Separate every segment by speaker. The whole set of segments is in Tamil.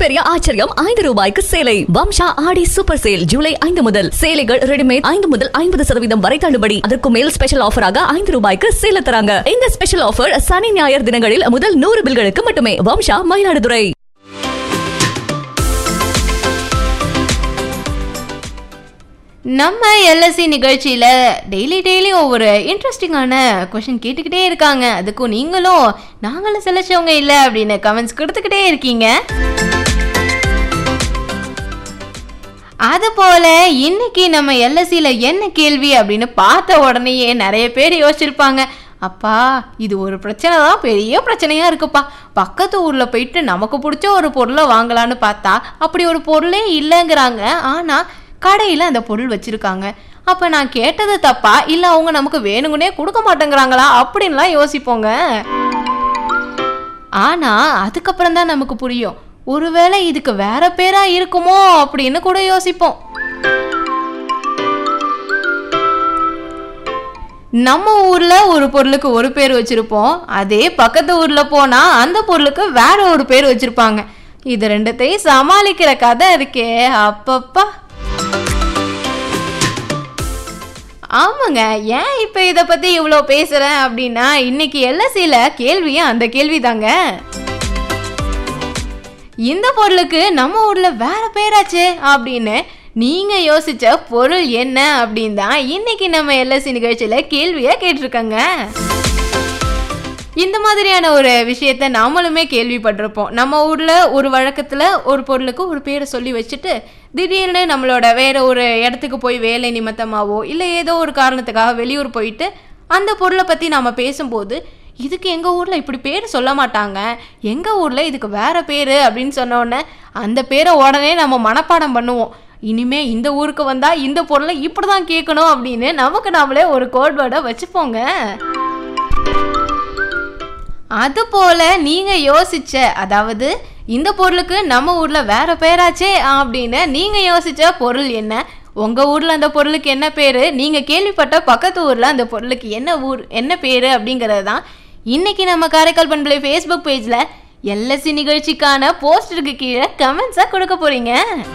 Speaker 1: மிகப்பெரிய ஆச்சரியம் ஐந்து ரூபாய்க்கு சேலை வம்சா ஆடி சூப்பர் சேல் ஜூலை ஐந்து முதல் சேலைகள் ரெடிமேட் ஐந்து முதல் ஐம்பது சதவீதம் வரை தள்ளுபடி அதற்கு மேல் ஸ்பெஷல் ஆஃபராக ஐந்து ரூபாய்க்கு சேல தராங்க இந்த ஸ்பெஷல் ஆஃபர் சனி ஞாயிறு தினங்களில் முதல் நூறு பில்களுக்கு மட்டுமே வம்சா மயிலாடுதுறை
Speaker 2: நம்ம எல்எஸ்சி நிகழ்ச்சியில் டெய்லி டெய்லி ஒவ்வொரு இன்ட்ரெஸ்டிங்கான கொஷின் கேட்டுக்கிட்டே இருக்காங்க அதுக்கும் நீங்களும் நாங்களும் செலச்சவங்க இல்லை அப்படின்னு கமெண்ட்ஸ் கொடுத்துக்கிட்டே இருக்கீங்க அதுபோல இன்னைக்கு நம்ம எல்எஸ்சியில் என்ன கேள்வி அப்படின்னு பார்த்த உடனேயே நிறைய பேர் யோசிச்சிருப்பாங்க அப்பா இது ஒரு பிரச்சனை தான் பெரிய பிரச்சனையாக இருக்குப்பா பக்கத்து ஊரில் போயிட்டு நமக்கு பிடிச்ச ஒரு பொருளை வாங்கலான்னு பார்த்தா அப்படி ஒரு பொருளே இல்லைங்கிறாங்க ஆனால் கடையில் அந்த பொருள் வச்சுருக்காங்க அப்போ நான் கேட்டது தப்பா இல்லை அவங்க நமக்கு வேணுங்கன்னே கொடுக்க மாட்டேங்கிறாங்களா அப்படின்லாம் யோசிப்போங்க ஆனால் அதுக்கப்புறம் தான் நமக்கு புரியும் ஒருவேளை இதுக்கு வேற பேரா இருக்குமோ அப்படின்னு கூட யோசிப்போம் நம்ம ஊர்ல ஒரு பொருளுக்கு ஒரு பேர் வச்சிருப்போம் அதே பக்கத்து ஊர்ல போனா அந்த பொருளுக்கு வேற ஒரு பேர் வச்சிருப்பாங்க இது ரெண்டத்தையும் சமாளிக்கிற கதை இருக்கே அப்பப்பா ஆமாங்க ஏன் இப்போ இதை பற்றி இவ்வளோ பேசுகிறேன் அப்படின்னா இன்னைக்கு எல்எஸ்சியில் கேள்வியும் அந்த கேள்வி தாங்க இந்த பொருளுக்கு நம்ம ஊரில் வேற பேராச்சே அப்படின்னு நீங்கள் யோசிச்ச பொருள் என்ன அப்படின்னு தான் இன்னைக்கு நம்ம எல்எஸ்சி நிகழ்ச்சியில் கேள்வியாக கேட்டிருக்கங்க இந்த மாதிரியான ஒரு விஷயத்த நாமளுமே கேள்விப்பட்டிருப்போம் நம்ம ஊரில் ஒரு வழக்கத்தில் ஒரு பொருளுக்கு ஒரு பேரை சொல்லி வச்சுட்டு திடீர்னு நம்மளோட வேற ஒரு இடத்துக்கு போய் வேலை நிமித்தமாவோ இல்லை ஏதோ ஒரு காரணத்துக்காக வெளியூர் போயிட்டு அந்த பொருளை பற்றி நாம் பேசும்போது இதுக்கு எங்கள் ஊரில் இப்படி பேர் சொல்ல மாட்டாங்க எங்கள் ஊரில் இதுக்கு வேற பேர் அப்படின்னு சொன்னோடனே அந்த பேரை உடனே நம்ம மனப்பாடம் பண்ணுவோம் இனிமே இந்த ஊருக்கு வந்தால் இந்த பொருளை இப்படி தான் கேட்கணும் அப்படின்னு நமக்கு நாமளே ஒரு கோட் வேர்டை வச்சுப்போங்க அதுபோல நீங்க யோசிச்ச அதாவது இந்த பொருளுக்கு நம்ம ஊர்ல வேற பேராச்சே அப்படின்னு நீங்க யோசிச்ச பொருள் என்ன உங்க ஊர்ல அந்த பொருளுக்கு என்ன பேரு நீங்க கேள்விப்பட்ட பக்கத்து ஊர்ல அந்த பொருளுக்கு என்ன ஊர் என்ன பேரு அப்படிங்கிறது தான் இன்னைக்கு நம்ம காரைக்கால் பண்பலை ஃபேஸ்புக் பேஜ்ல எல்எஸ்சி நிகழ்ச்சிக்கான போஸ்டருக்கு கீழே கமெண்ட்ஸாக கொடுக்க போறீங்க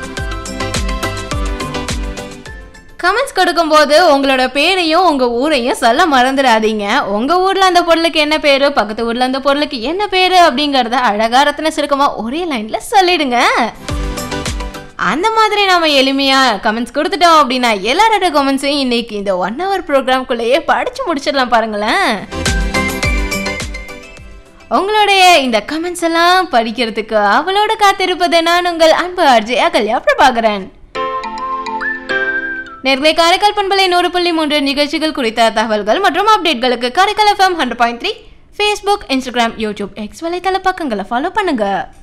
Speaker 2: கமெண்ட்ஸ் கொடுக்கும்போது உங்களோட பேரையும் உங்கள் ஊரையும் சொல்ல மறந்துடாதீங்க உங்கள் ஊரில் அந்த பொருளுக்கு என்ன பேர் பக்கத்து ஊரில் அந்த பொருளுக்கு என்ன பேர் அப்படிங்கிறத அழகா ரத்ன சுருக்கமாக ஒரே லைனில் சொல்லிடுங்க அந்த மாதிரி நாம எளிமையாக கமெண்ட்ஸ் கொடுத்துட்டோம் அப்படின்னா எல்லாரோட கமெண்ட்ஸையும் இன்னைக்கு இந்த ஒன் ஹவர் ப்ரோக்ராம்குள்ளேயே படித்து முடிச்சிடலாம் பாருங்களேன் உங்களுடைய இந்த கமெண்ட்ஸ் எல்லாம் படிக்கிறதுக்கு அவளோட காத்திருப்பது நான் உங்கள் அன்பு ஆர்ஜி அகல்யா பிரபாகரன் நேர்களை காரைக்கால் பண்பலை நூறு புள்ளி மூன்று நிகழ்ச்சிகள் குறித்த தகவல்கள் மற்றும் அப்டேட்களுக்கு Karaikal FM hundred point three Facebook Instagram YouTube X வலைத்தள பக்கங்களை ஃபாலோ பண்ணுங்க